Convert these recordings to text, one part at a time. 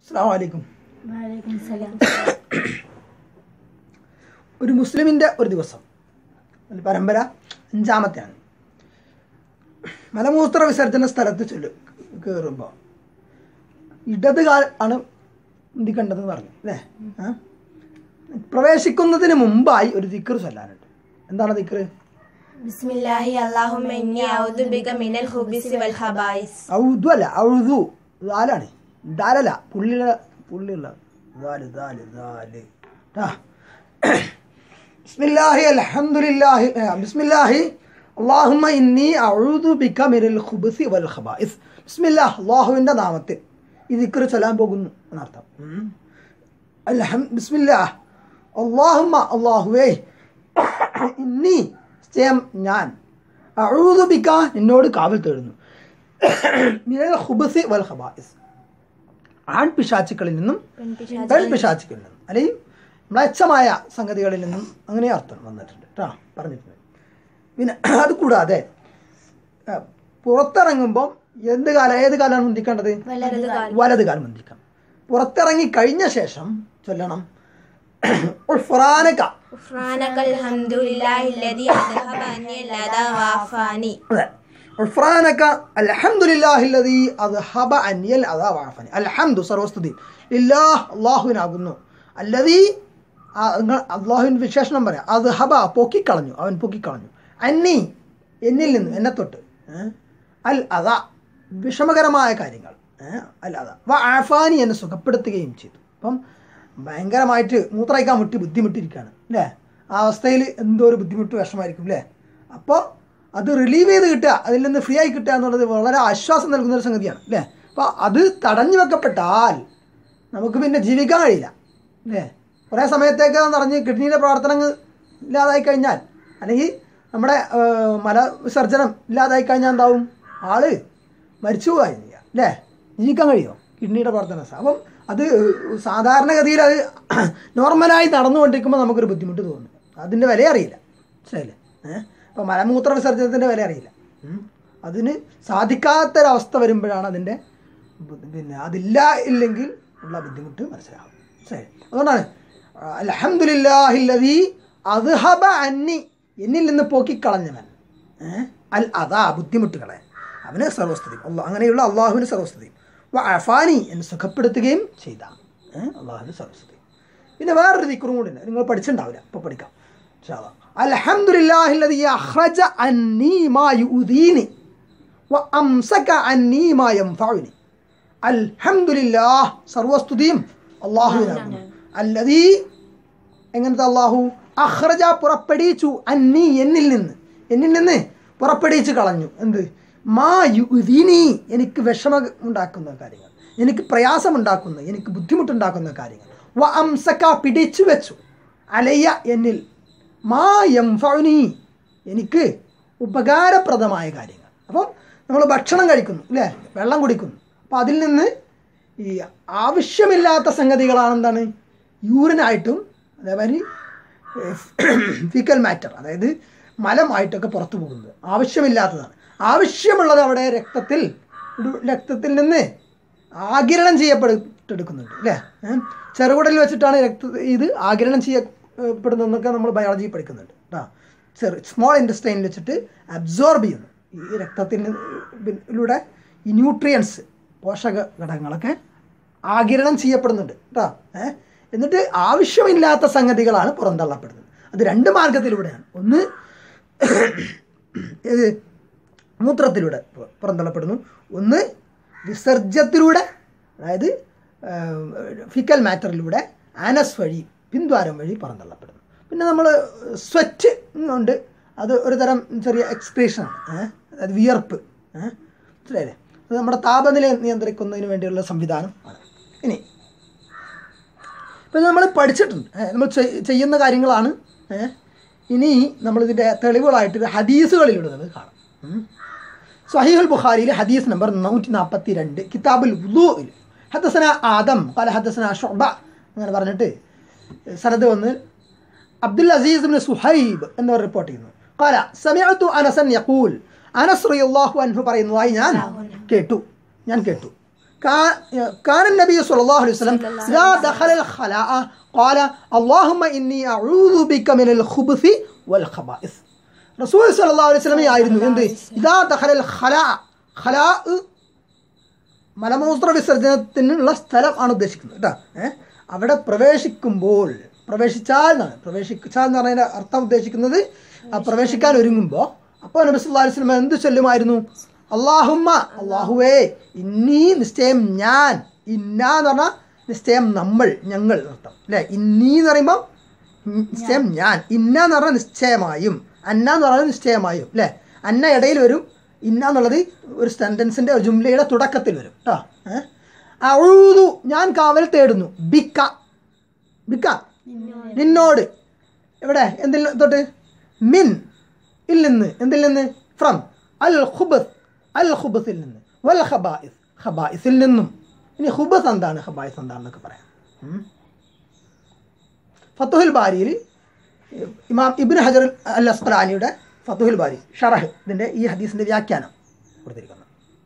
അസ്സാം വലൈക്കും വലൈക്കും സലാം ഒരു മുസ്ലിമിൻ്റെ ഒരു ദിവസം ഒരു പരമ്പര അഞ്ചാമത്തെയാണ് മലമൂത്ര വിസർജന സ്ഥലത്ത് ചൊല്ലു കയറുമ്പോൾ ഇടത് കാൽ ആണ് മുന്തിക്കണ്ടെന്ന് പറഞ്ഞു അല്ലേ ആ? പ്രവേശിക്കുന്നതിന് മുമ്പായി ഒരു ദിക്കർ ചൊല്ലാനുണ്ട് എന്താണ് ദിക്കർ ബിസ്മില്ലാഹി അല്ലാഹുമ്മ ഇന്നി അഊദു ബിക മിനൽ ഖുബിസി വൽ ഖബായിസ് ഔദു അല്ല ഔദു ദാലാണ് ദാലല്ല പുള്ളിയുള്ള പുള്ളിയുള്ള ദാല് ദാല് ദാല് ട്ടാ. ബിസ്മില്ലാഹി അൽഹംദുലില്ലാഹി ഏ, ബിസ്മില്ലാഹി അല്ലാഹുമ്മ ഇന്നി അഊദു ബിക മിനൽ ഖുബുസി വൽ ഖബായിസ് ബിസ്മില്ലാഹ് അല്ലാഹുവിൻ്റെ നാമത്തിൽ ഈ ദിക്ർ ചൊല്ലാൻ പോകുന്നു എന്നർത്ഥം ഉം. അൽഹം ബിസ്മില്ലാഹ് അല്ലാഹുമ്മ അല്ലാഹുവേ ഇന്നി നിശ്ചയം ഞാൻ അഊദു ബിക നിന്നോട് കാവൽ തേടുന്നു മിനൽ ഖുബുസി വൽ ഖബായിസ് ആൺ പിശാച്ചുക്കളിൽ നിന്നും പെൺ പിശാച്ചുക്കളിൽ നിന്നും അല്ലെങ്കിൽ മ്ലേച്ഛമായ സംഗതികളിൽ നിന്നും അങ്ങനെ അർത്ഥം വന്നിട്ടുണ്ട് കേട്ടോ പറഞ്ഞിട്ടുണ്ട് പിന്നെ അത് കൂടാതെ ആ, പുറത്തിറങ്ങുമ്പോൾ എന്ത് കാലം ഏത് കാലമാണ് മുന്തിക്കേണ്ടത് വലത് കാലം മുന്തിക്കണം പുറത്തിറങ്ങി കഴിഞ്ഞ ശേഷം ചൊല്ലണം ഉൾഫുറാനക ഉഫ്രാനകൽ ഹംദുലില്ലാഹി അല്ലദി അദ്ഹബ അന്നി അല്ലാദ വാഫാനി അതെ ഉൾഫ്രാനക അൽഹംദുലില്ലാഹില്ലദീ അദ്ഹബ അനിയൽ അദാ വഅഫനി അൽഹംദു സർവസ്തുതി ലില്ലാഹ് അല്ലാഹുവിനാകുന്നു അല്ലദീ ആ, നിങ്ങൾ അള്ളാഹുവിൻ്റെ വിശേഷണം പറയാം അത് ഹബ പൊക്കിക്കളഞ്ഞു അവൻ പൊക്കിക്കളഞ്ഞു അന്നി എന്നിൽ നിന്ന് എന്നെ തൊട്ട് ഏ? അൽ അത വിഷമകരമായ കാര്യങ്ങൾ ഏ? അൽ അത വ ആഫാനി എന്നെ സുഖപ്പെടുത്തുകയും ചെയ്തു അപ്പം ഭയങ്കരമായിട്ട് മൂത്രയിക്കാൻ മുട്ടി ബുദ്ധിമുട്ടിയിരിക്കുകയാണ് അല്ലേ ആ അവസ്ഥയിൽ എന്തോ ഒരു ബുദ്ധിമുട്ട് വിഷമായിരിക്കും അല്ലേ അപ്പോൾ അത് റിലീവ് ചെയ്ത് കിട്ടുക അതിൽ നിന്ന് ഫ്രീ ആയി കിട്ടുക എന്നുള്ളത് വളരെ ആശ്വാസം നൽകുന്ന ഒരു സംഗതിയാണ് അല്ലേ അപ്പോൾ അത് തടഞ്ഞു വെക്കപ്പെട്ടാൽ നമുക്ക് പിന്നെ ജീവിക്കാൻ കഴിയില്ല അല്ലേ കുറേ സമയത്തേക്ക് അത് നിറഞ്ഞ് കിഡ്നിയുടെ പ്രവർത്തനങ്ങൾ ഇല്ലാതായി കഴിഞ്ഞാൽ അല്ലെങ്കിൽ നമ്മുടെ ആ, മല വിസർജനം ഇല്ലാതായി കഴിഞ്ഞാൽ എന്താവും ആള് മരിച്ചു പോകാൻ ചെയ്യുക അല്ലേ ജീവിക്കാൻ കഴിയുമോ കിഡ്നിയുടെ പ്രവർത്തനം അപ്പം അത് സാധാരണഗതിയിൽ അത് നോർമലായി നടന്നുകൊണ്ടിരിക്കുമ്പോൾ നമുക്കൊരു ബുദ്ധിമുട്ട് തോന്നും അതിൻ്റെ വില അറിയില്ല മനസ്സിലായില്ലേ ഏഹ് അപ്പം മലമൂത്ര വിസർജനത്തിൻ്റെ വില അറിയില്ല ഉം. അതിന് സാധിക്കാത്തൊരവസ്ഥ വരുമ്പോഴാണ് അതിൻ്റെ ബുദ്ധി- പിന്നെ അതില്ല ഇല്ലെങ്കിൽ ഉള്ള ബുദ്ധിമുട്ട് മനസ്സിലാവും ശരി അതുകൊണ്ടാണ് അലഹമുല്ലാഹില്ലതി അദ്ഹബ അന്നി എന്നിൽ നിന്ന് പോക്കിക്കളഞ്ഞവൻ ഏഹ് അൽ അതാ ബുദ്ധിമുട്ടുകളെ അവന് സർവസ്തുതി അള്ളാഹ് അങ്ങനെയുള്ള അള്ളാഹുവിന് സർവസ്തുതി വ അഫാനി എന്നെ സുഖപ്പെടുത്തുകയും ചെയ്ത ഏഹ് അള്ളാഹുവിന് സർവസ്തുതി പിന്നെ വേറൊരു ദിക്കറും കൂടി ഉണ്ട് നിങ്ങൾ പഠിച്ചിട്ടുണ്ടാവില്ല ഇപ്പോൾ പഠിക്കാം അൽഹംദുലില്ലാഹില്ലതി അഖ്റജ അന്നീ മാ യുദീനി വ അംസക അന്നീ മാ യൻഫഉനി അൽഹംദുലില്ലാഹ് സർവസ്തുതിയും അള്ളാഹുവിനാകുന്നു അല്ലതീ എങ്ങനത്തെ അള്ളാഹു അഹ്റജ പുറപ്പെടുവിച്ചു അന്നീ എന്നിൽ നിന്ന് എന്നിൽ നിന്ന് പുറപ്പെടുവിച്ച് കളഞ്ഞു എന്ത് മാ യുദിനി എനിക്ക് വിഷമ ഉണ്ടാക്കുന്ന കാര്യങ്ങൾ എനിക്ക് പ്രയാസമുണ്ടാക്കുന്ന എനിക്ക് ബുദ്ധിമുട്ടുണ്ടാക്കുന്ന കാര്യങ്ങൾ വ അംസക്ക പിടിച്ചു വെച്ചു അലയ്യ എന്നിൽ മാ യംഫഉനി എനിക്ക് ഉപകാരപ്രദമായ കാര്യങ്ങൾ അപ്പം നമ്മൾ ഭക്ഷണം കഴിക്കുന്നു അല്ലേ വെള്ളം കുടിക്കുന്നു അപ്പം അതിൽ നിന്ന് ഈ ആവശ്യമില്ലാത്ത സംഗതികളാണ് എന്താണ് യൂറിനായിട്ടും അതേമാതിരി ഫിക്കൽ മാറ്റർ അതായത് മലമായിട്ടൊക്കെ പുറത്തു പോകുന്നത് ആവശ്യമില്ലാത്തതാണ് ആവശ്യമുള്ളത് അവിടെ രക്തത്തിൽ ഒരു- രക്തത്തിൽ നിന്ന് ആകിരണം ചെയ്യപ്പെടുത്തെടുക്കുന്നുണ്ട് അല്ലേ ഏ? ചെറുകുടലിൽ വെച്ചിട്ടാണ് രക്ത ഇത് ആകിരണം ചെയ്യപ്പെടുന്നതെന്നൊക്കെ നമ്മൾ ബയോളജി പഠിക്കുന്നുണ്ട് കേട്ടോ ചെറു സ്മോൾ ഇൻഡസ്ട്രൈനിൽ വെച്ചിട്ട് അബ്സോർബ് ചെയ്യുന്നു ഈ രക്തത്തിലൂടെ ഈ ന്യൂട്രിയൻസ് പോഷക ഘടകങ്ങളൊക്കെ ആകിരണം ചെയ്യപ്പെടുന്നുണ്ട് കേട്ടോ ഏഹ് എന്നിട്ട് ആവശ്യമില്ലാത്ത സംഗതികളാണ് പുറന്തള്ളപ്പെടുന്നത് അത് രണ്ട് മാർഗത്തിലൂടെയാണ് ഒന്ന് ഏത് മൂത്രത്തിലൂടെ പു- പുറന്തള്ളപ്പെടുന്നു ഒന്ന് വിസർജ്യത്തിലൂടെ അതായത് ഫിക്കൽ മാറ്ററിലൂടെ ആനസ് വഴി പിന്ദ്വാരം വഴി പുറന്തള്ളപ്പെടുന്നു പിന്നെ നമ്മൾ സ്വെറ്റ് ഉണ്ട് അത് ഒരു തരം ചെറിയ എക്സ്പ്രഷനാണ് ഏഹ് അതായത് വിയർപ്പ് ഏഹ് മനസ്സിലായില്ലേ അത് നമ്മുടെ താപനില നിയന്ത്രിക്കുന്നതിന് വേണ്ടിയുള്ള സംവിധാനം ആണ് ഇനി ഇപ്പം നമ്മൾ പഠിച്ചിട്ടുണ്ട് ഏ, നമ്മൾ ചെയ്- ചെയ്യുന്ന കാര്യങ്ങളാണ് ഏ, ഇനി നമ്മളിതിൻ്റെ തെളിവുകളായിട്ട് ഹദീസുകളിലൂടെ നമ്മൾ കാണാം ഉം. സഹീഹുൽ ബുഖാരിയിൽ ഹദീസ് നമ്പർ നൂറ്റി നാൽപ്പത്തി രണ്ട് കിതാബുൽ വുദൂഇൽ ഹദസന ആദം കാല ഹദസന ഷുബ അങ്ങനെ പറഞ്ഞിട്ട് സനത് വന്ന് അബ്ദുൽ അസീസ് ബിൻ സുഹൈബ് എന്നിവർ റിപ്പോർട്ട് ചെയ്യുന്നു കാല സമയത്തു അനസൻ യഖൂൽ അനസ് റളിയല്ലാഹു അൻഹു പറയുന്നതായി ഞാൻ കേട്ടു ഞാൻ കേട്ടു كان كان النبي صلى الله عليه وسلم إذا دخل الخلاء قال اللهم إني أعوذ بك من الخبث والخبائث റസൂൽ സല്ലല്ലാഹു അലൈഹി വസല്ലം ആയിരുന്നു എന്ത് ഇദാ ദഖലൽ ഖലാ ഖലാ മലമൂത്ര വിസർജനത്തിനുള്ള സ്ഥലം ആണ് ഉദ്ദേശിക്കുന്നത് കേട്ടോ ഏഹ് അവിടെ പ്രവേശിക്കുമ്പോൾ പ്രവേശിച്ചാൽ എന്നാണ് പ്രവേശിച്ചാൽ എന്ന് പറഞ്ഞതിൻ്റെ അർത്ഥം ഉദ്ദേശിക്കുന്നത് ആ പ്രവേശിക്കാൻ ഒരുങ്ങുമ്പോൾ അപ്പോൾ നബി സല്ലല്ലാഹു അലൈഹി വസല്ലം എന്ത് ചൊല്ലുമായിരുന്നു അള്ളാഹുമ്മ അള്ളാഹുവേ ഇന്നീ നിശ്ചയം ഞാൻ ഇന്ന എന്ന് പറഞ്ഞാൽ നിശ്ചയം നമ്മൾ ഞങ്ങൾ അർത്ഥം അല്ലേ ഇന്നീ എന്ന് പറയുമ്പോൾ നിശ്ചയം ഞാൻ ഇന്ന എന്ന് പറഞ്ഞാൽ നിശ്ചയമായും അന്ന എന്ന് പറയുന്നത് നിശ്ചയമായും അല്ലേ അന്ന ഇടയിൽ വരും ഇന്ന എന്നുള്ളത് ഒരു സെൻറ്റൻസിൻ്റെ ഒരു ജുംലയുടെ തുടക്കത്തിൽ വരും കേട്ടോ ഏഹ് അഴുതു ഞാൻ കാവൽ തേടുന്നു ബിക്ക ബിക്ക നിന്നോട് എവിടെ എന്തിൽ തൊട്ട് മിൻ ഇൽ നിന്ന് എന്തിൽ നിന്ന് ഫ്രം അൽ ഖുബസ് അൽ ഖുബസിൽ നിന്ന് വൽ ഖബായിസ് ഖബായിസിൽ നിന്നും ഇനി ഖുബസ് എന്താണ് ഖബായിസ് എന്താണെന്നൊക്കെ പറയാം ഉം. ഫത്തുഹുൽ ബാരിയിൽ ഇമാം ഇബ്നു ഹജർ അൽ അസ്ഖലാനിയുടെ ഫത്തുഹുൽ ബാരി ഷറഹ് ഇതിൻ്റെ ഈ ഹദീസിൻ്റെ വ്യാഖ്യാനം കൊടുത്തിരിക്കുന്നത്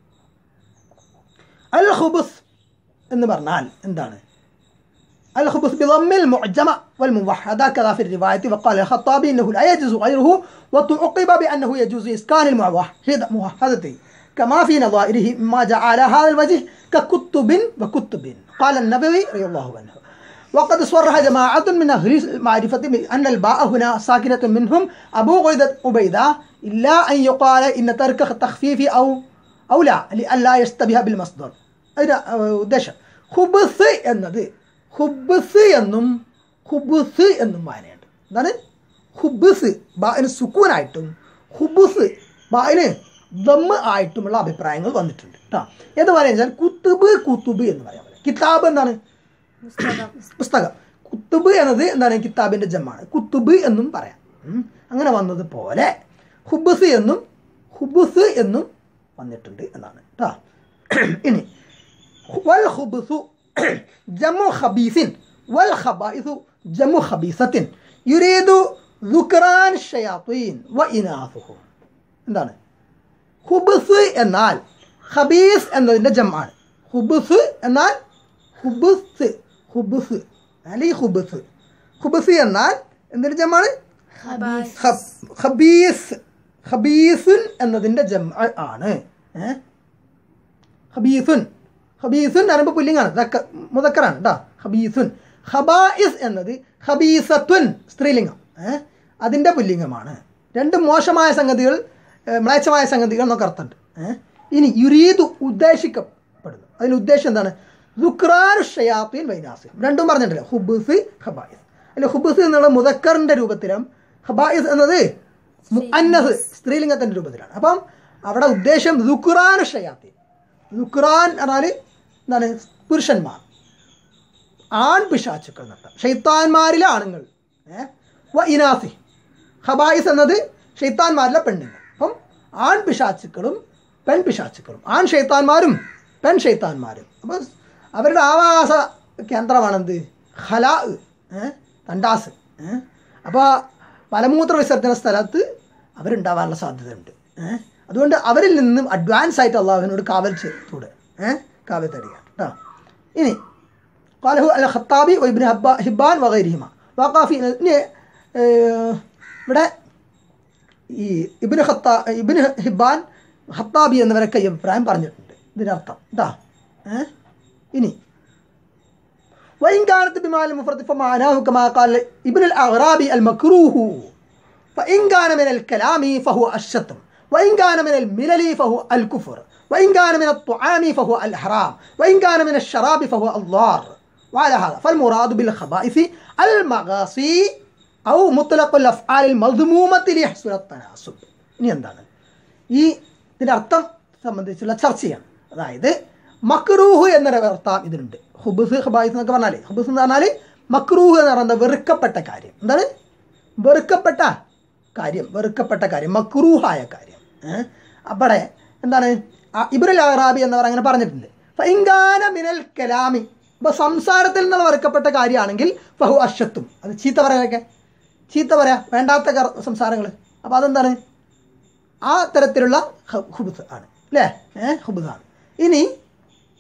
അൽ ഖുബുസ് എന്ന് പറഞ്ഞാൽ എന്താണ് الخبث بضم المعجمة والموحدة كذا في الرواية وقال الخطابي إنه لا يجوز غيره وتعقب بأنه يجوز إسكان الموحدة موحدته كما في نظائره مما جاء على هذا الوجه ككتب وكتب قال النبوي رضي الله عنه وقد صرح جماعة من أهل المعرفة أن الباء هنا ساكنة منهم أبو غيدة عبيدة إلا أن يقال إن ترك التخفيف أو أو لا لئلا يشتبه بالمصدر അതിന് ഉദ്ദേശം ഹുബസ് എന്നത് ഹുബസ് എന്നും ഹുബുസ് എന്നും വായനയുണ്ട് എന്താണ് ഹുബസ് ബാന് സുക്കൂനായിട്ടും ഹുബുസ് ബാന് ദമ്മ് ആയിട്ടുമുള്ള അഭിപ്രായങ്ങൾ വന്നിട്ടുണ്ട് കേട്ടോ എന്ന് പറയാൻ കുത്തുബ് കുത്തുബ് എന്ന് പറയാൻ പറ്റും കിതാബ് എന്താണ് പുസ്തകം കുത്തുബ് എന്നത് എന്താണ് കിതാബിൻ്റെ ജമ്മാണ് കുത്തുബ് എന്നും പറയാം ഉം. അങ്ങനെ വന്നതുപോലെ ഹുബസ് എന്നും ഹുബുസ് എന്നും വന്നിട്ടുണ്ട് എന്നാണ് കേട്ടോ ഇനി വൽ ഹുബുസു ജമു ഖബീസിൻ വൽ ഖബായിസു ജമു ഖബീസത്തിൻ യുരീദു ദുക്റാൻ ഷയാത്തീൻ വ ഇനാസുഹു എന്താണ് ഹുബുസ് എന്നാൽ ഖബീസ് എന്നതിൻ്റെ ജമാണ് ഹുബുസ് എന്നാൽ ഹുബുസ് ഹുബുസ് അല്ലെങ്കിൽ ഹുബുസ് ഹുബുസ് എന്നാൽ എന്തിൻ്റെ ജമാണ് ഖബ്- ഖബീസ് ഖബീസുൻ എന്നതിൻ്റെ ജം ആണ് ഏ? ഖബീസുൻ ഖബീസുൻ എന്ന് പറയുമ്പോൾ പുല്ലിങ്ങാണ് ദക്ക- മുതക്കറാണ് കേട്ടോ ഖബീസുൻ ഖബായിസ് എന്നത് ഖബീസത്തുൻ സ്ത്രീലിംഗം ഏ? അതിൻ്റെ പുല്ലിംഗമാണ് രണ്ട് മോശമായ സംഗതികൾ ഏ, മ്ലേച്ഛമായ സംഗതികൾ എന്നൊക്കെ അർത്ഥമുണ്ട് ഏ? ഇനി യുരീദു ഉദ്ദേശിക്കപ്പെടുന്നു അതിന് ഉദ്ദേശം എന്താണ് ദുക്രാൻ ഷയാത്തീൻ വൈനാസിം രണ്ടും പറഞ്ഞിട്ടില്ല ഹുബുസ് ഖബായിസ് അല്ല ഹുബുസ് എന്നുള്ള മുതക്കറിൻ്റെ രൂപത്തിലും ഖബായിസ് എന്നത് മുഅന്നസ് സ്ത്രീലിംഗത്തിൻ്റെ രൂപത്തിലാണ് അപ്പം അവിടെ ഉദ്ദേശം ദുക്റാൻ ഷയാത്തീൻ ദുക്റാൻ പറഞ്ഞാൽ എന്താണ് പുരുഷന്മാർ ആൺ പിശാച്ചുക്കൾ എന്നർത്ഥം ഷെയ്ത്താന്മാരിലെ ആണുങ്ങൾ ഏ വ ഇനാസി ഖബായിസ് എന്നത് ഷെയ്ത്താന്മാരിലെ പെണ്ണുങ്ങൾ അപ്പം ആൺ പിശാച്ചുക്കളും പെൺ പിശാച്ചുക്കളും ആൺ ഷെയ്ത്താന്മാരും പെൺ ഷെയ്ത്താന്മാരും അപ്പം അവരുടെ ആവാസ കേന്ദ്രമാണെന്ത് ഖലാ ഏ തണ്ടാസ് ഏ അപ്പോൾ മലമൂത്ര വിസർജന സ്ഥലത്ത് അവരുണ്ടാവാനുള്ള സാധ്യതയുണ്ട് ഏ അതുകൊണ്ട് അവരിൽ നിന്നും അഡ്വാൻസ് ആയിട്ട് അള്ളാഹുവിനോട് കാവൽ ചെയ്തൂടെ ഏ കാവൽ തരിക കേട്ടോ ഇനി قاله الخطابي وابن هبا- هبان وغيرهما وقع في ഇനി, ഏർ, ഇവിടെ ഈ ഇബിന് ഖത്താ ഇബിന് ഹിബാൻ ഖത്താബി എന്നിവരൊക്കെ ഈ അഭിപ്രായം പറഞ്ഞിട്ടുണ്ട് ഇതിനർത്ഥം കേട്ടോ ഏ ഇനി وإن كانت بمال المفرد فمعناه كما قال ابن الأغرابي المكروه فإن كان من الكلام فهو الشتم وإن كان من الملل فهو الكفر وإن كان من الطعام فهو الحرام وإن كان من الشراب فهو الضار وعلى هذا فالمراد بالخبائث المغاصي أو مطلق الأفعال المذمومة ليحصل التناسب ഇനി എന്താണ് ഈ ഇതിൻ്റെ അർത്ഥം സംബന്ധിച്ചുള്ള ചർച്ചയാണ് അതായത് മക്രൂഹ് എന്നൊരു അർത്ഥം ഇതിനുണ്ട് ഹുബുസ് ഹബായിസ് എന്നൊക്കെ പറഞ്ഞാൽ ഹുബുസ് എന്ന് പറഞ്ഞാൽ മക്രൂഹ് എന്ന് പറയുന്നത് വെറുക്കപ്പെട്ട കാര്യം എന്താണ് വെറുക്കപ്പെട്ട കാര്യം വെറുക്കപ്പെട്ട കാര്യം മക്രൂഹായ കാര്യം ഏഹ് അവിടെ എന്താണ് ഇബ്രുൽ അറാബി എന്നവർ അങ്ങനെ പറഞ്ഞിട്ടുണ്ട് ഫൈങ്കാന മിനൽ കലാമി ഇപ്പോൾ സംസാരത്തിൽ നിന്നുള്ള വെറുക്കപ്പെട്ട കാര്യമാണെങ്കിൽ ഫഹു അഷത്തും അത് ചീത്ത പറയാനൊക്കെ ചീത്ത പറയാ വേണ്ടാത്ത കർ- സംസാരങ്ങൾ അപ്പോൾ അതെന്താണ് ആ തരത്തിലുള്ള ഹ- ഹുബുസ് ആണ് അല്ലേ ഏഹ് ഹുബുസാണ് ഇനി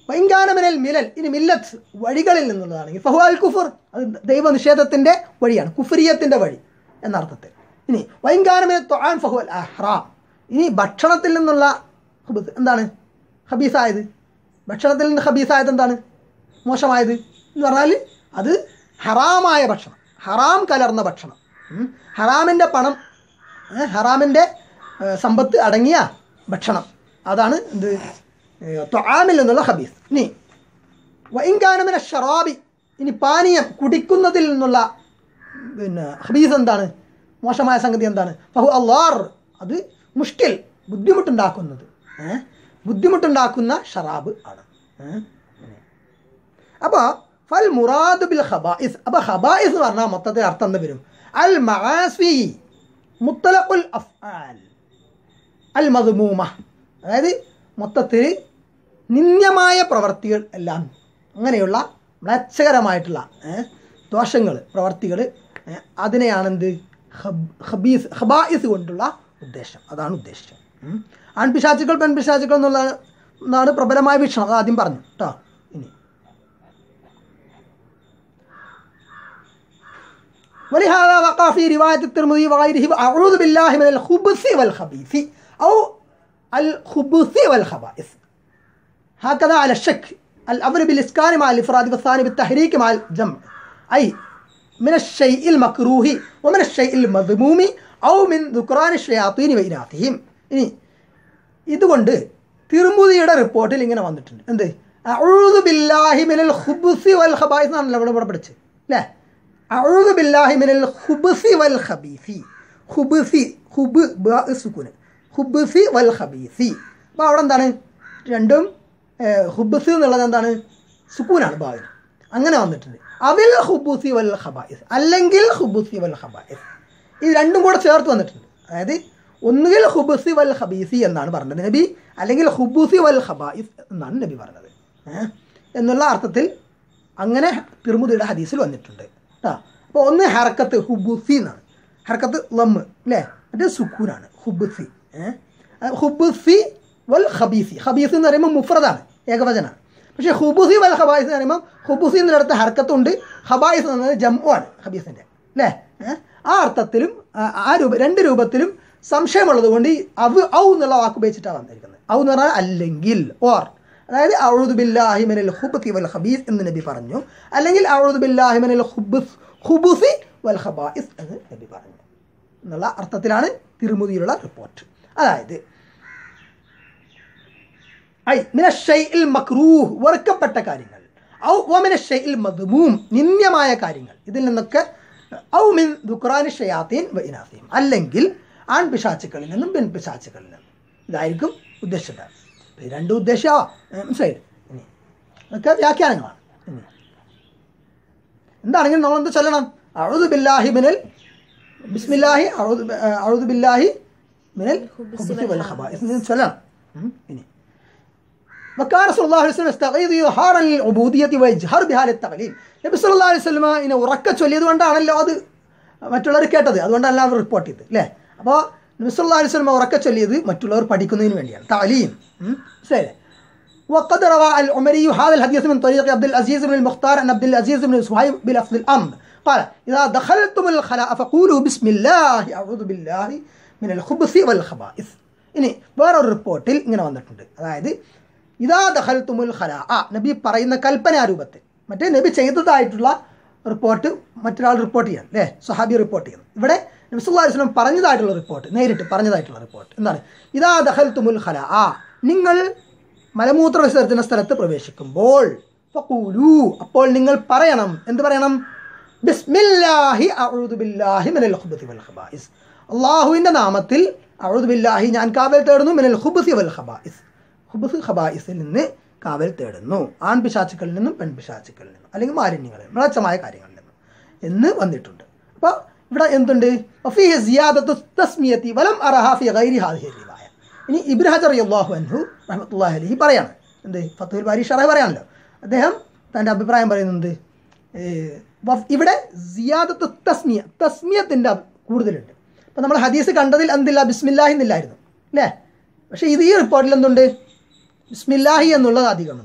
വൈങ്കാനമിനൽ മിലൽ ഇനി മില്ലത്ത് വഴികളിൽ നിന്നുള്ളതാണെങ്കിൽ ഫഹുഅൽ കുഫർ അത് ദൈവനിഷേധത്തിൻ്റെ വഴിയാണ് കുഫരിയത്തിൻ്റെ വഴി എന്നർത്ഥത്തിൽ ഇനി വൈങ്കാനമിന തൊഴാൻ ഫഹുഅൽ അഹ്റാം ഇനി ഭക്ഷണത്തിൽ നിന്നുള്ള ഹുബത്ത് എന്താണ് ഹബീസായത് ഭക്ഷണത്തിൽ നിന്ന് ഹബീസായത് എന്താണ് മോശമായത് എന്ന് പറഞ്ഞാൽ അത് ഹറാമായ ഭക്ഷണം ഹറാം കലർന്ന ഭക്ഷണം ഉം. ഹറാമിൻ്റെ പണം ഏ, ഹറാമിൻ്റെ ഏ, സമ്പത്ത് അടങ്ങിയ ഭക്ഷണം അതാണ് എന്ത് തൊആമിൽ നിന്നുള്ള ഹബീസ് ഇനി വൈങ്കാനമിന ഷറാബി ഇനി പാനീയം കുടിക്കുന്നതിൽ നിന്നുള്ള പിന്നെ ഹബീസ് എന്താണ് മോശമായ സംഗതി എന്താണ് ഫഹു അള്ളാർ അത് മുഷ്കിൽ ബുദ്ധിമുട്ടുണ്ടാക്കുന്നത് ഏ? ബുദ്ധിമുട്ടുണ്ടാക്കുന്ന ഷറാബ് ആണ് ഏ? അപ്പോൾ ഫൽ മുറാദ് ബിൽ ഖബായിസ് അപ്പോൾ ഖബായിസ് എന്ന് പറഞ്ഞാൽ മൊത്തത്തിൽ അർത്ഥം എന്താ വരും അൽ മആസി മുത്തലഖുൽ അഫ്ആൽ അൽ മദ്മൂമ അതായത് മൊത്തത്തിൽ നിന്ദ്യമായ പ്രവർത്തികൾ എല്ലാം അങ്ങനെയുള്ള മ്ലേച്ഛകരമായിട്ടുള്ള ദോഷങ്ങൾ പ്രവർത്തികൾ അതിനെയാണെന്ത് ഹബ് ഹബീസ് ഹബായിസ് കൊണ്ടുള്ള ഉദ്ദേശം അതാണ് ഉദ്ദേശം ഉം. ആൺപിശാചുക്കൾ പെൺപിശാചുക്കൾ എന്നുള്ള എന്നാണ് പ്രബലമായ വീക്ഷണം അത് ആദ്യം പറഞ്ഞു കേട്ടോ ഇനി ولهذا وقع في رواية الترمذي وغيره أعوذ بالله من الخبث والخبيث أو الخبث والخبائث هكذا على الشك الأول بالإسكان مع الإفراد والثاني بالتحريك مع الجمع أي من الشيء المكروه ومن الشيء المذموم أو من ذكران الشياطين وإناثهم ഇനി ഇതുകൊണ്ട് തിരുമുതിയുടെ റിപ്പോർട്ടിൽ ഇങ്ങനെ വന്നിട്ടുണ്ട് എന്ത് അഊദു ബില്ലാഹി മിനൽ ഖുബ്സി വൽ ഖബായിസ് എന്നാണല്ലോ ഇവിടെ ഇവിടെ പഠിച്ച് അല്ലേ അഊദു ബില്ലാഹി മിനൽ ഖുബ്സി വൽ ഖബീസി ഖുബ്സി ഖുബ് ബ സുക്കുന് ഖുബ്സി വൽ ഖബീസി അപ്പോൾ അവിടെ എന്താണ് രണ്ടും ഹുബസ് എന്നുള്ളത് എന്താണ് സുക്കൂനാണ് ഭാഗം അങ്ങനെ വന്നിട്ടുണ്ട് അവിൽ ഹുബുസി വൽ ഖബായിസ് അല്ലെങ്കിൽ ഹുബുസി വൽ ഖബായിസ് ഇത് രണ്ടും കൂടെ ചേർത്ത് വന്നിട്ടുണ്ട് അതായത് ഒന്നുകിൽ ഹുബുസി വൽ ഖബീസി എന്നാണ് പറഞ്ഞത് നബി അല്ലെങ്കിൽ ഹുബുസി വൽ ഖബായിസ് എന്നാണ് നബി പറഞ്ഞത് ഏഹ്? എന്നുള്ള അർത്ഥത്തിൽ അങ്ങനെ തിരുമുതിയുടെ ഹദീസിൽ വന്നിട്ടുണ്ട് കേട്ടോ അപ്പോൾ ഒന്ന് ഹർക്കത്ത് ഹുബുസി എന്നാണ് ഹർക്കത്ത് ലമ്മ് അല്ലേ മറ്റേ സുക്കൂനാണ് ഹുബുസി ഏഹ്? അത് ഹുബുസി വൽ ഖബീസി ഖബീസ് എന്ന് പറയുമ്പോൾ മുഫ്രദാണ് ഏകവചനാണ് പക്ഷേ ഹുബുസി വൽ ഖബായിസ് എന്ന് പറയുമ്പോൾ ഹുബുസി എന്നിടത്ത് ഹർക്കത്തുണ്ട് ഖബായിസ് എന്ന് പറയുന്നത് ജമ്മു ആണ് ഖബീസിൻ്റെ അല്ലേ ഏഹ്? ആ അർത്ഥത്തിലും ആ- ആ രൂപ രണ്ട് രൂപത്തിലും സംശയമുള്ളത് കൊണ്ട് ഈ അവ് ഔ എന്നുള്ള വാക്ക് ഉപയോഗിച്ചിട്ടാണ് വന്നിരിക്കുന്നത് ഔ എന്ന് പറഞ്ഞാൽ അല്ലെങ്കിൽ ഓർ അതായത് ഔദു ബില്ലാഹി മിനൽ ഖുബ്തി വൽ ഖബീസ് എന്ന് നബി പറഞ്ഞു അല്ലെങ്കിൽ ഔദു ബില്ലാഹി മിനൽ ഖുബ്സ് ഖുബുസി വൽ ഖബായിസ് എന്ന് നബി പറഞ്ഞു എന്നുള്ള അർത്ഥത്തിലാണ് തിരുമുതിയിലുള്ള റിപ്പോർട്ട് അതായത് ഐ മിന ഷൈഇൽ മക്രൂഹ് വെറുക്കപ്പെട്ട കാര്യങ്ങൾ ഔ വമിന ഷൈഇൽ മദ്മൂം നിന്ദ്യമായ കാര്യങ്ങൾ ഇതിൽ നിന്നൊക്കെ ഔ മിൻ ദുക്രാനി ഷയാത്തീൻ വ ഇനാസീം അല്ലെങ്കിൽ ആൺ പിശാച്ചുക്കളിൽ നിന്നും പെൺ പിശാച്ചുക്കളിൽ നിന്നും ഇതായിരിക്കും ഉദ്ദേശിച്ചത് ഇത് രണ്ടും ഉദ്ദേശമാവാം ഏ, മനസ്സിലായില്ലേ ഇനി അതൊക്കെ വ്യാഖ്യാനങ്ങളാണ് ഇനി എന്താണെങ്കിലും നമ്മൾ എന്ത് ചൊല്ലണം അഴുതു ബില്ലാഹി മിനൽ ബിസ്മില്ലാഹി അഴുതു അഴുതു ബില്ലാഹി മിനൽ ഖുബ്സി വൽ ഖബായിസ് എന്ന് ചൊല്ലണം ഉം, ഇനി وكان صلى الله عليه وسلم يستغيث إظهارا للعبودية ويجهر بها للتقليل നബി സല്ലല്ലാഹു അലൈഹി വസല്ലമ ഇതിനെ ഉറക്കെ ചൊല്ലിയത് കൊണ്ടാണല്ലോ അത് മറ്റുള്ളവർ കേട്ടത് അതുകൊണ്ടല്ല അവർ റിപ്പോർട്ട് ചെയ്തത് അല്ലേ അപ്പോൾ നബി സല്ലല്ലാഹു അലൈഹി വസല്ലമ ഉറക്കെ ചൊല്ലിയത് മറ്റുള്ളവർ പഠിക്കുന്നതിന് വേണ്ടിയാണ് താലീം മനസ്സിലായില്ലേ وقد روى العمري هذا الحديث من طريق عبد العزيز بن المختار عن عبد العزيز بن صهيب بلفظ الأمر قال إذا دخلتم الخلاء فقولوا بسم الله أعوذ بالله من الخبث والخبائث ഇനി വേറൊരു റിപ്പോർട്ടിൽ ഇങ്ങനെ വന്നിട്ടുണ്ട് അതായത് ഇതാ ദഹൽത്തുമുൽ ഖല ആ നബി പറയുന്ന കൽപ്പനാ രൂപത്തിൽ മറ്റേ നബി ചെയ്തതായിട്ടുള്ള റിപ്പോർട്ട് മറ്റൊരാൾ റിപ്പോർട്ട് ചെയ്യണം അല്ലേ സഹാബി റിപ്പോർട്ട് ചെയ്യുന്നു ഇവിടെ നബി സല്ലല്ലാഹു അലൈഹി വസല്ലം പറഞ്ഞതായിട്ടുള്ള റിപ്പോർട്ട് നേരിട്ട് പറഞ്ഞതായിട്ടുള്ള റിപ്പോർട്ട് എന്താണ് ഇതാ ദഹൽത്തുമുൽ ഖല ആ നിങ്ങൾ മലമൂത്ര വിസർജന സ്ഥലത്ത് പ്രവേശിക്കുമ്പോൾ ഫഖൂലു അപ്പോൾ നിങ്ങൾ പറയണം എന്ത് പറയണം ബിസ്മില്ലാഹി അഊദു ബില്ലാഹി മിനൽ ഖുബതി വൽ ഖബായിസ് അള്ളാഹുവിൻ്റെ നാമത്തിൽ അഊദു ബില്ലാഹി ഞാൻ കാവൽ തേടുന്നു മിനൽ ഖുബതി വൽ ഖബായിസ് ഖുബസ് ഖബായിസിൽ നിന്ന് കാവൽ തേടുന്നു ആൺ പിശാച്ചുക്കളിൽ നിന്നും പെൺ പിശാച്ചുക്കളിൽ നിന്നും അല്ലെങ്കിൽ മാലിന്യങ്ങളിൽ നിന്നും മ്ലേച്ഛമായ കാര്യങ്ങളിൽ നിന്നും എന്ന് വന്നിട്ടുണ്ട് അപ്പോൾ ഇവിടെ എന്തുണ്ട് വഫീഹി സിയാദത്തു തസ്മിയത്തി വലം അറഹ ഫി ഗൈരി ഹാദിഹി റിവായ ഇനി ഇബ്നു ഹജർ റളിയല്ലാഹു അൻഹു റഹ്മത്തുള്ളാഹി അലൈഹി പറയാണ് എന്ത് ഫത്തുൽ ബാരി ഷറഹ് പറയാണല്ലോ അദ്ദേഹം തൻ്റെ അഭിപ്രായം പറയുന്നത് ഏഹ്, വഫ്- ഇവിടെ സിയാദത്തു തസ്മിയ തസ്മിയത്തിൻ്റെ കൂടുതലുണ്ട് അപ്പോൾ നമ്മൾ ഹദീസ് കണ്ടതിൽ എന്തില്ല ബിസ്മില്ലാഹി എന്നില്ലായിരുന്നു അല്ലേ പക്ഷേ ഇത് ഈ റിപ്പോർട്ടിൽ എന്തുണ്ട് ബിസ്മില്ലാഹി എന്നുള്ളത് അധികമുണ്ട്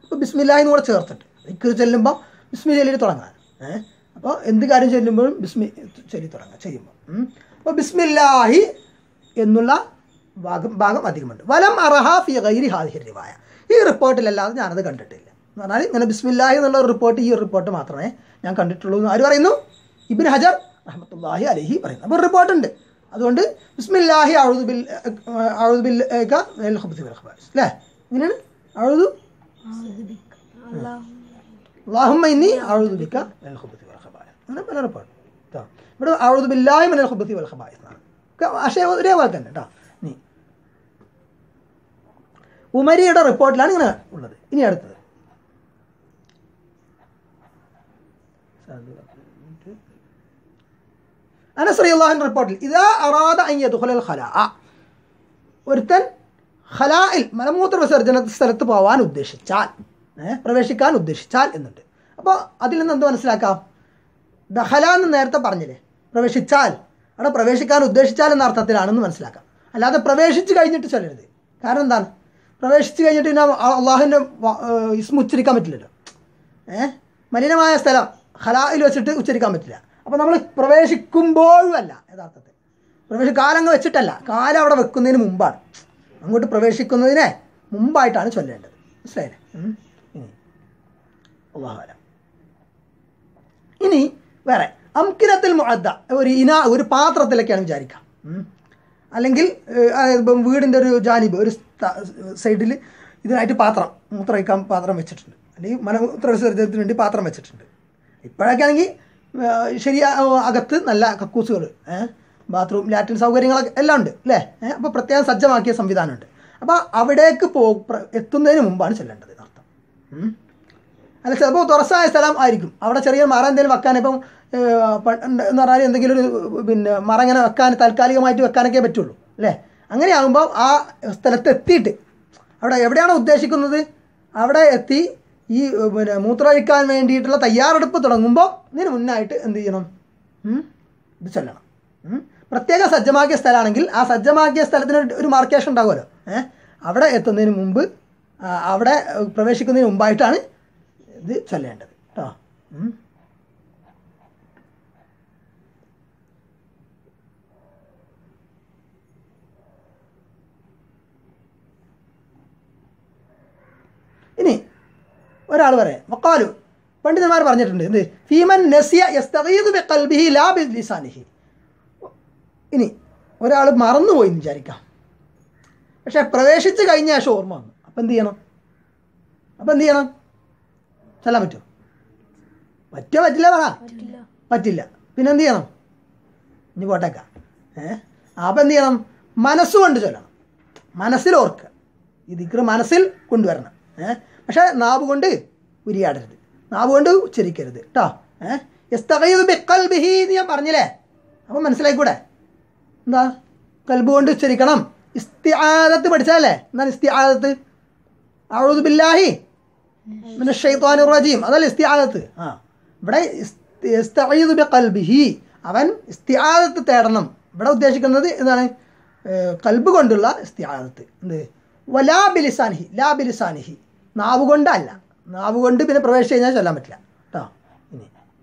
അപ്പോൾ ബിസ്മില്ലാഹി എന്ന് കൂടെ ചേർത്തിട്ട് ദിക്ർ ചെല്ലുമ്പോൾ ബിസ്മി ചൊല്ലി തുടങ്ങാൻ ഏഹ് അപ്പോൾ എന്ത് കാര്യം ചെല്ലുമ്പോഴും ബിസ്മി ചൊല്ലി തുടങ്ങാം ചെയ്യുമ്പോൾ അപ്പോൾ ബിസ്മില്ലാഹി എന്നുള്ള ഭാഗം ഭാഗം അധികമുണ്ട് വലം അറഹ ഫി ഗൈരി ഹാദിഹിർ റിവായ ഈ റിപ്പോർട്ടിലല്ലാതെ ഞാനത് കണ്ടിട്ടില്ല എന്ന് പറഞ്ഞാൽ ഇങ്ങനെ ബിസ്മില്ലാഹി എന്നുള്ള ഒരു റിപ്പോർട്ട് ഈ ഒരു റിപ്പോർട്ട് മാത്രമേ ഞാൻ കണ്ടിട്ടുള്ളൂ എന്ന് ആര് പറയുന്നു ഇബിൻ ഹജർ റഹ്മത്തുള്ളാഹി അലഹി പറയുന്നു അപ്പോൾ റിപ്പോർട്ടുണ്ട് അതുകൊണ്ട് ബിസ്മില്ലാഹി അഴുതു ബിൽ അഴുതു ബിൽ അല്ലേ എങ്ങനെയാണ് അഴുതു അള്ളാഹുമ്മ ഇന്നി അഴുതു ബിക്ക മിനൽ ഖുബുത്തി വൽ ഖബായ അങ്ങനെ പല റിപ്പോർട്ട് കേട്ടോ ഇവിടെ അഴുതു ബില്ലാഹി മിനൽ ഖുബുത്തി വൽ ഖബായ എന്നാണ് ഒക്കെ ആശയം ഒരേപോലെ തന്നെ കേട്ടോ ഇനി ഉമരിയുടെ റിപ്പോർട്ടിലാണ് ഇങ്ങനെ ഉള്ളത് ഇനി അടുത്തത് അനസ് റളിയല്ലാഹു റിപ്പോർട്ടിൽ ഇതാ അറാദ അൻ യദ്ഖുലൽ ഖലാഅ ഒരുത്തൻ ഖലായിൽ മലമൂത്ര വിസർജന സ്ഥലത്ത് പോകാൻ ഉദ്ദേശിച്ചാൽ ഏ, പ്രവേശിക്കാൻ ഉദ്ദേശിച്ചാൽ എന്നുണ്ട് അപ്പോൾ അതിൽ നിന്ന് എന്ത് മനസ്സിലാക്കാം ദഹല എന്ന് നേരത്തെ പറഞ്ഞില്ലേ പ്രവേശിച്ചാൽ അവിടെ പ്രവേശിക്കാൻ ഉദ്ദേശിച്ചാൽ എന്ന അർത്ഥത്തിലാണെന്ന് മനസ്സിലാക്കാം അല്ലാതെ പ്രവേശിച്ച് കഴിഞ്ഞിട്ട് ചൊല്ലരുത് കാരണം എന്താണ് പ്രവേശിച്ച് കഴിഞ്ഞിട്ട് പിന്നെ അള്ളാഹുവിൻ്റെ ഇസ്മ ഉച്ചരിക്കാൻ പറ്റില്ലല്ലോ ഏഹ് മലിനമായ സ്ഥലം ഹലായിൽ വെച്ചിട്ട് ഉച്ചരിക്കാൻ പറ്റില്ല അപ്പോൾ നമ്മൾ പ്രവേശിക്കുമ്പോഴും അല്ല യഥാർത്ഥത്തിൽ പ്രവേശി കാലങ്ങ് വെച്ചിട്ടല്ല കാലം അവിടെ വെക്കുന്നതിന് മുമ്പാണ് അങ്ങോട്ട് പ്രവേശിക്കുന്നതിനെ മുമ്പായിട്ടാണ് ചൊല്ലേണ്ടത് മനസ്സിലായില്ലേ ഉം. ഇനി അള്ളാഹുല ഇനി വേറെ അംകിനത്തിൽ മുഅദ്ദ ഒരു ഇന ഒരു പാത്രത്തിലൊക്കെയാണ് വിചാരിക്കാം ഉം. അല്ലെങ്കിൽ ഏഹ്, അതായത് ഇപ്പം വീടിൻ്റെ ഒരു ജാനിബ് ഒരു സൈഡിൽ ഇതിനായിട്ട് പാത്രം മൂത്രമൊഴിക്കാൻ പാത്രം വെച്ചിട്ടുണ്ട് അല്ലെങ്കിൽ മലമൂത്ര വിസർജനത്തിന് വേണ്ടി പാത്രം വെച്ചിട്ടുണ്ട് ഇപ്പോഴൊക്കെ ആണെങ്കിൽ ശരി അകത്ത് നല്ല കക്കൂസുകൾ ബാത്റൂം ലാറ്റിൻ സൗകര്യങ്ങളൊക്കെ എല്ലാം ഉണ്ട് അല്ലേ അപ്പോൾ പ്രത്യേകം സജ്ജമാക്കിയ സംവിധാനമുണ്ട് അപ്പോൾ അവിടേക്ക് പോ പ്ര- എത്തുന്നതിന് മുമ്പാണ് ചെല്ലേണ്ടത് അർത്ഥം ഉം. അല്ല ചിലപ്പോൾ തുറസായ സ്ഥലം ആയിരിക്കും അവിടെ ചെറിയ മറ എന്തെങ്കിലും വെക്കാൻ ഇപ്പം ഏഹ്, പ- എന്ന് പറഞ്ഞാൽ എന്തെങ്കിലും ഒരു പിന്നെ മറ ഇങ്ങനെ വെക്കാൻ താൽക്കാലികമായിട്ട് വെക്കാനൊക്കെ പറ്റുള്ളൂ അല്ലേ അങ്ങനെയാകുമ്പോൾ ആ സ്ഥലത്ത് എത്തിയിട്ട് അവിടെ എവിടെയാണോ ഉദ്ദേശിക്കുന്നത് അവിടെ എത്തി ഈ ഏഹ്, പിന്നെ മൂത്രമൊഴിക്കാൻ വേണ്ടിയിട്ടുള്ള തയ്യാറെടുപ്പ് തുടങ്ങുമ്പോൾ ഇതിന് മുന്നായിട്ട് എന്ത് ചെയ്യണം ഉം? ഇത് ചൊല്ലണം ഉം? പ്രത്യേകം സജ്ജമാക്കിയ സ്ഥലമാണെങ്കിൽ ആ സജ്ജമാക്കിയ സ്ഥലത്തിന് ഒരു- ഒരു മാർക്കേഷൻ ഉണ്ടാകുമല്ലോ ഏഹ് അവിടെ എത്തുന്നതിന് മുമ്പ് ആ, അവിടെ ഏഹ്, പ്രവേശിക്കുന്നതിന് മുമ്പായിട്ടാണ് ഇത് ചൊല്ലേണ്ടത് കേട്ടോ ഉം. ഇനി ഒരാൾ പറയാം വക്കാലു പണ്ഡിതന്മാർ പറഞ്ഞിട്ടുണ്ട് എന്ത് ഫീമൻ നസിയ യസ്തഗീദു ബിഖൽബിഹി ലാ ബിലിസാനിഹി ഇനി ഒരാൾ മറന്നുപോയി എന്ന് വിചാരിക്കാം പക്ഷെ പ്രവേശിച്ച് കഴിഞ്ഞ ശേഷം ഓർമ്മ വന്നു അപ്പം എന്ത് ചെയ്യണം അപ്പം എന്ത് ചെയ്യണം ചെല്ലാൻ പറ്റുമോ പറ്റുമോ പറ്റില്ല പറ പറ്റില്ല പിന്നെ എന്ത് ചെയ്യണം ഇനി പോട്ടേക്ക ഏ അപ്പം എന്ത് ചെയ്യണം മനസ്സുകൊണ്ട് ചൊല്ലണം മനസ്സിൽ ഓർക്കുക ഈ ദിക്ർ മനസ്സിൽ കൊണ്ടുവരണം ഏ പക്ഷേ നാവ് കൊണ്ട് ഉരിയാടരുത് നാവ് കൊണ്ട് ഉച്ചരിക്കരുത് കേട്ടോ ഏഹ് എസ്തകയത് ബെക്കൽ ബിഹി എന്ന് ഞാൻ പറഞ്ഞില്ലേ അപ്പം മനസ്സിലായിക്കൂടെ എന്താ കൽബ് കൊണ്ട് ഉച്ചരിക്കണം ഇസ്തിആദത്ത് പഠിച്ചതല്ലേ എന്താണ് ഇസ്തിആദത്ത് അഊദു ബില്ലാഹി മിന ഷൈത്വാനിർ റജീം അതല്ലേ ഇസ്തിആദത്ത് ആ ഇവിടെ ഇസ്തി- ഇസ്തഈദു ബിഖൽബിഹി അവൻ ഇസ്തിആദത്ത് തേടണം ഇവിടെ ഉദ്ദേശിക്കുന്നത് എന്താണ് ഏഹ് കൽബ് കൊണ്ടുള്ള ഇസ്തിആദത്ത് എന്ത് വലാ ബിലിസാനിഹി ലാ ബിലിസാനിഹി നാവ് കൊണ്ടല്ല നാവ് കൊണ്ട് പിന്നെ പ്രവേശിച്ച് കഴിഞ്ഞാൽ ചൊല്ലാൻ പറ്റില്ല കേട്ടോ ഇനി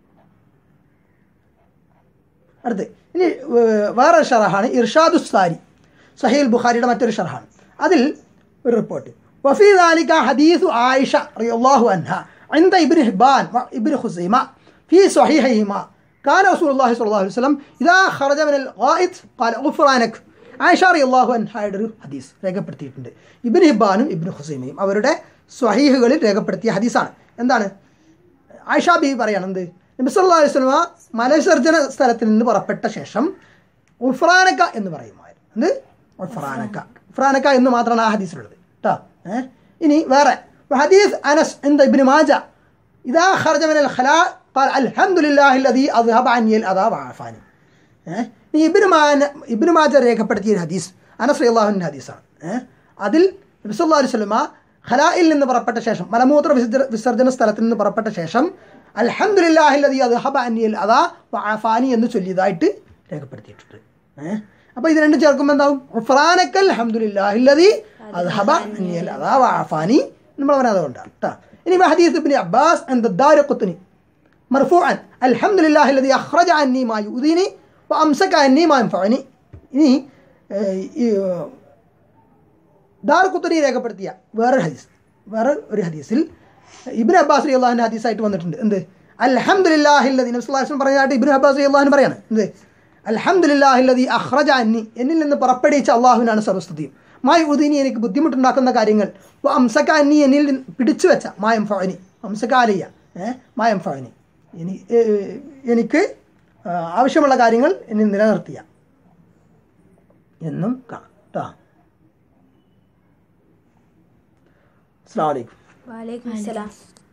അടുത്ത് ഇനി ഏർ, വേറെ ഷറഹാണ് ഇർഷാദു സാരി സഹീൽ ബുഖാരിയുടെ മറ്റൊരു ഷർഹാണ് അതിൽ ഒരു റിപ്പോർട്ട് വഫി ذلك حديث عائشة رضي الله عنها عند ابن حبان وابن خزيمة في صحيحهما كان رسول الله صلى الله عليه وسلم إذا خرج من الغائط قال غفرانك ആയിഷ റളിയല്ലാഹു അൻഹയുടെ ഒരു ഹദീസ് രേഖപ്പെടുത്തിയിട്ടുണ്ട് ഇബിൻ ഹിബാനും ഇബിൻ ഹുസൈമയും അവരുടെ സ്വഹീഹുകളിൽ രേഖപ്പെടുത്തിയ ഹദീസാണ് എന്താണ് ആയിഷ ബി പറയണം എന്ത് നബി സല്ലല്ലാഹു അലൈഹി വസല്ലമ മലവിസർജന സ്ഥലത്തിൽ നിന്ന് പുറപ്പെട്ട ശേഷം ഉഫ്രാനക്ക എന്ന് പറയുമായിരുന്നു എന്ത് ഉഫ്രാനക്ക ഉഫ്രാനക്ക എന്ന് മാത്രമാണ് ആ ഹദീസിലുള്ളത് കേട്ടോ ഏഹ് ഇനി വേറെ ഹദീസ് അനസ് എന്ത് ഇബ്നു മാജ ഇതാ ഖർജ മിനൽ ഖലാ قال الحمد لله الذي اذهب عني الاذى وعافاني ഏഹ് ഈ ഇബ്നു മാന ഇബ്നു മാജ രേഖപ്പെടുത്തിയ ഒരു ഹദീസ് അനസ് റളിയല്ലാഹുവിൻ്റെ ഹദീസാണ് ഏഹ് അതിൽ നബി സല്ലല്ലാഹു അലൈഹി വസല്ലമ ഖലായിൽ നിന്ന് പുറപ്പെട്ട ശേഷം മലമൂത്ര വിസർജന വിസർജന സ്ഥലത്തിൽ നിന്ന് പുറപ്പെട്ട ശേഷം അൽഹംദുലില്ലാഹില്ലദീ അദ്ഹബ അന്നിയൽ അദാ വഅഫാനി എന്ന് ചൊല്ലിയതായിട്ട് രേഖപ്പെടുത്തിയിട്ടുണ്ട് ഏഹ് അപ്പോൾ ഇത് രണ്ടും ചേർക്കുമ്പോൾ എന്താവും ഉഫ്രാനക്കൽ അൽഹംദുലില്ലാഹില്ലദീ അദ്ഹബ അന്നിയൽ അദാ വഅഫാനി നമ്മൾ പറഞ്ഞത് കൊണ്ടാണ് കേട്ടോ ഇനി ഹദീസ് ഇബ്നു അബ്ബാസ് عند الدارقطني مرفوعا الحمد لله الذي أخرج عني ما يؤذيني وأمسك عني ما ينفعني ഇനി ഏഹ്, ഈ ദാർഖുത്തനി രേഖപ്പെടുത്തിയ വേറൊരു ഹദീസ് വേറെ ഒരു ഹദീസിൽ ഇബ്നു അബ്ബാസ് അലി അള്ളാഹിൻ്റെ ഹദീസായിട്ട് വന്നിട്ടുണ്ട് എന്ത് അൽഹംദുലില്ലാഹില്ലതി നബ്സുല്ലാസ്ലം പറഞ്ഞായിട്ട് ഇബ്നു അബ്ബാസ് അലി അള്ളാഹിന് പറയാണ് എന്ത് അൽഹംദുലില്ലാഹില്ലതി അഹ്റജ അന്നി എന്നിൽ നിന്ന് പുറപ്പെടുവിച്ച അള്ളാഹുവിനാണ് സർവസ്തുതിയും മായ ഉദീനി എനിക്ക് ബുദ്ധിമുട്ടുണ്ടാക്കുന്ന കാര്യങ്ങൾ വ അംസക്ക അന്നി എന്നിൽ നിന്ന് പിടിച്ചു വെച്ച മായം ഫഅനി അംസക്ക അലിയ ഏ മായം ഫഅനി എനി ഏ, എനിക്ക് ആ, ആവശ്യമുള്ള കാര്യങ്ങൾ എന്നിൽ നിലനിർത്തിയ എന്നും കാണാം കേട്ടോ അസ്സാം വലൈക്കും വലൈക്കും അസ്സലാം